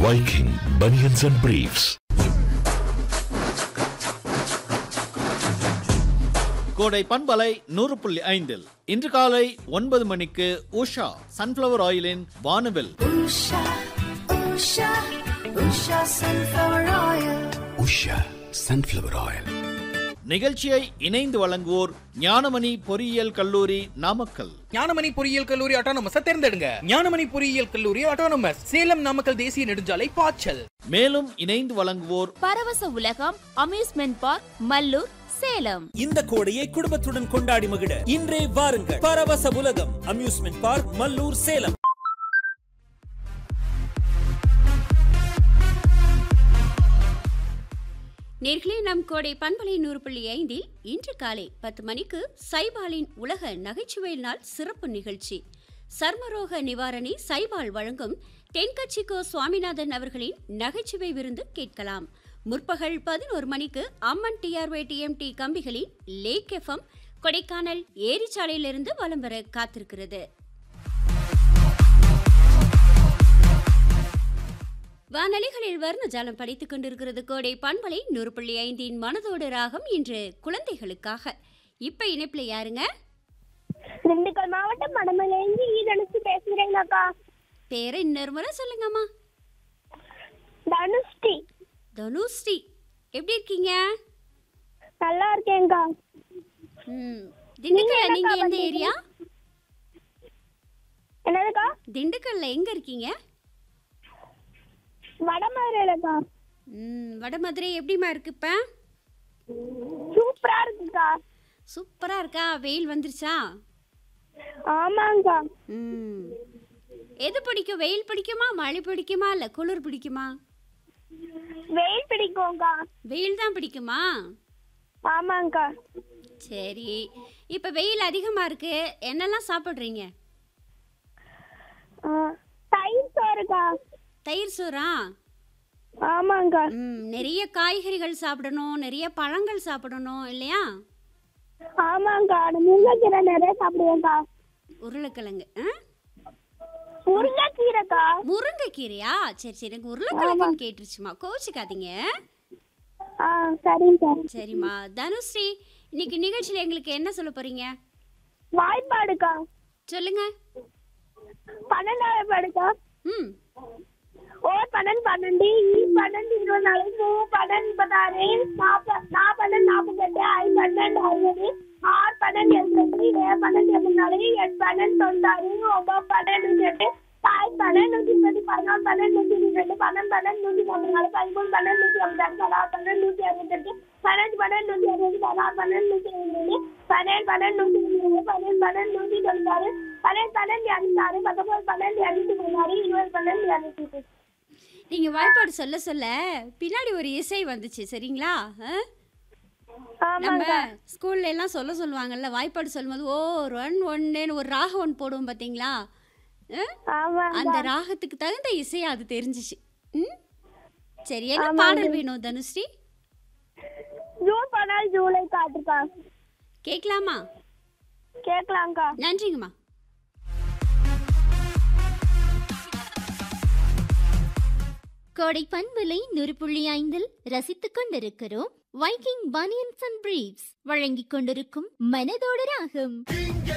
Viking Bunions and Briefs. கோடை பண்பலை நூறு புள்ளி ஐந்தில் இன்று காலை ஒன்பது மணிக்கு உஷா சன்ஃப்ளவர் ஆயிலின் வானவில் Usha, Usha, Usha sunflower oil. Usha sunflower oil நிகழ்ச்சியை இணைந்து வழங்குவோர் ஞானமணி பொறியியல் கல்லூரி நாமக்கல் ஞானமணி பொறியியல் கல்லூரி அட்டானமஸ் தேர்ந்தெடுங்க ஞானமணி பொறியியல் கல்லூரி அட்டானமஸ் சேலம் நாமக்கல் தேசிய நெடுஞ்சாலை பாய்ச்சல் மேலும் இணைந்து வழங்குவோர் பரவச உலகம் அம்யூஸ்மெண்ட் பார்க் மல்லூர் சேலம் இந்த கோடையை குடும்பத்துடன் கொண்டாடி மகிழ இன்றே வாருங்கள் பரவச உலகம் அம்யூஸ்மெண்ட் பார்க் மல்லூர் சேலம் நேர்களே நம் கோடை பண்பலை நூறு புள்ளி ஐந்தில் இன்று காலை பத்து மணிக்கு சைபாலின் உலக நகைச்சுவை நாள் சிறப்பு நிகழ்ச்சி சர்மரோக நிவாரணி சைபால் வழங்கும் தென்கட்சிக்கோ சுவாமிநாதன் அவர்களின் நகைச்சுவை விருந்து கேட்கலாம் முற்பகல் பதினோரு மணிக்கு அம்மன் டிஆர்வே டிஎம்டி கம்பிகளின் லேக் எஃப்எம் கொடைக்கானல் ஏரிச்சாலையிலிருந்து வலம் வர காத்திருக்கிறது வானொலிகளில் வர்ண ஜாலம் படித்துக் கொண்டிருக்கிறது கோடை பண்பலை நூறு புள்ளி ஐந்தின் மனதோடு ராகம் இன்று குழந்தைகளுக்காக இப்ப இணைப்புல யாருங்க திண்டுக்கல் மாவட்டம் மடமலேந்து ஈரணிச்சு பேசுகிறேங்கக்கா பேரை இன்னொரு முறை சொல்லுங்கம்மா தனுஷ்டி தனுஸ்ரீ எப்படி இருக்கீங்க நல்லா இருக்கேங்க்கா ம் திண்டுக்கல்ல நீங்க நீங்க என்னக்கா எந்த பண்றீங்க? ஏரியா என்னதுக்கா திண்டுக்கல்ல எங்க இருக்கீங்க வடமதுரையிலக்கா ம் வடமதுரை எப்படிம்மா இருக்கு இப்ப சூப்பரா இருக்குக்கா சூப்பரா இருக்கா வெயில் வந்துருச்சா ஆமாங்கக்கா ம் எது பிடிக்கும் வெயில் பிடிக்குமா மழை பிடிக்குமா இல்ல குளிர் பிடிக்குமா வெயில் பிடிக்கும்க்கா வெயில் தான் பிடிக்குமா ஆமாங்கக்கா சரி இப்போ வெயில் அதிகமாக இருக்கு என்னெல்லாம் சாப்பிட்றீங்க ஆ, தயிர் சோறுக்கா தயிர் சோறா ஆமாங்கக்கா ம் நிறைய காய்கறிகள் சாப்பிடணும் நிறைய பழங்கள் சாப்பிடணும் இல்லையா ஆமாங்கக்கா நான் முருங்கைக்கீரை நிறைய சாப்பிடுவேன்க்கா உருளைக்கிழங்கு ஆ? முருங்கைக்கீரைக்கா முருங்கைக்கீரையா சரி சரி எனக்கு உருளைக்கிழங்குன்னு கேட்டுருச்சுமா கோச்சிக்காதீங்க ஆ சரிங்கக்கா சரிம்மா தனுஸ்ரீ இன்னைக்கு நிகழ்ச்சியில் எங்களுக்கு என்ன சொல்ல போறீங்க வாய்ப்பாடுக்கா சொல்லுங்க பன்னெண்டாவது பாடுக்கா ம் ஓர் பன்னெண்டு பன்னெண்டு ஈ பன்னெண்டு இருபது நாலு மூ பன்னெண்டு முப்பத்தாறு நாற்பது நான் பன்னெண்டு நாற்பத்தெட்டு ஐ பன்னெண்டு அறுபது ஆறு பன்னெண்டு எழுபத்தெட்டு ஏழு பன்னெண்டு எண்பத்தி நாலு எட்டு பன்னெண்டு தொண்ணூத்தாறு ஒன்பது பன்னெண்டு நூற்றி எட்டு தாய் பன்னெண்டு நூற்றி முப்பது பதினாலு பன்னெண்டு நூற்றி இருபத்தி ரெண்டு பன்னெண்டு பன்னெண்டு நூற்றி முப்பத்தி நாலு பதிமூணு பன்னெண்டு நூற்றி ஐம்பத்தாறு பதினாறு பன்னெண்டு நூற்றி அறுபத்தெட்டு பன்னெண்டு பன்னெண்டு நூற்றி அறுபது பதினாறு பன்னெண்டு நூற்றி எழுபது பன்னெண்டு பன்னெண்டு நூற்றி இருபது பன்னெண்டு பன்னெண்டு நூற்றி தொண்ணூத்தாறு பன்னெண்டு பன்னெண்டு இரநூத்தாறு பத்தொன்பது பன்னெண்டு இரநூத்தி பதினாறு இருபது பன்னெண்டு இரநூத்தி முப்பது நீங்க வாய்ப்பாடு சொல்ல சொல்ல பின்னாடி ஒரு இசை வந்துச்சு சரிங்களா ஆ? நம்ம ஆமாங்கக்கா ஸ்கூல்ல எல்லாம் சொல்ல சொல்லுவாங்கல்ல வாய்ப்பாடு சொல்லும்போது ஓ ஒன் ஒன்னுன்னு ஒரு ராகம் ஒன்று போடுவோம் பார்த்தீங்களா ஆ? ஆமாங்க அந்த ராகத்துக்கு தகுந்த இசை அது தெரிஞ்சிச்சு ம் சரி என்ன ஆமாங்க. பாடல் வேணும் தனுஸ்ரீ ஜூன் பதினாலு ஜூலை காட்டுக்கா கேட்கலாமா கேட்கலாங்க்கா நன்றிங்கம்மா கோடை பண்பலை நூறு புள்ளி ஐந்தில் ரசித்துக் கொண்டிருக்கிறோம் வைக்கிங் பனியன்ஸ் அண்ட் பிரீவ்ஸ் வழங்கிக் கொண்டிருக்கும் மனதோடு ராகம்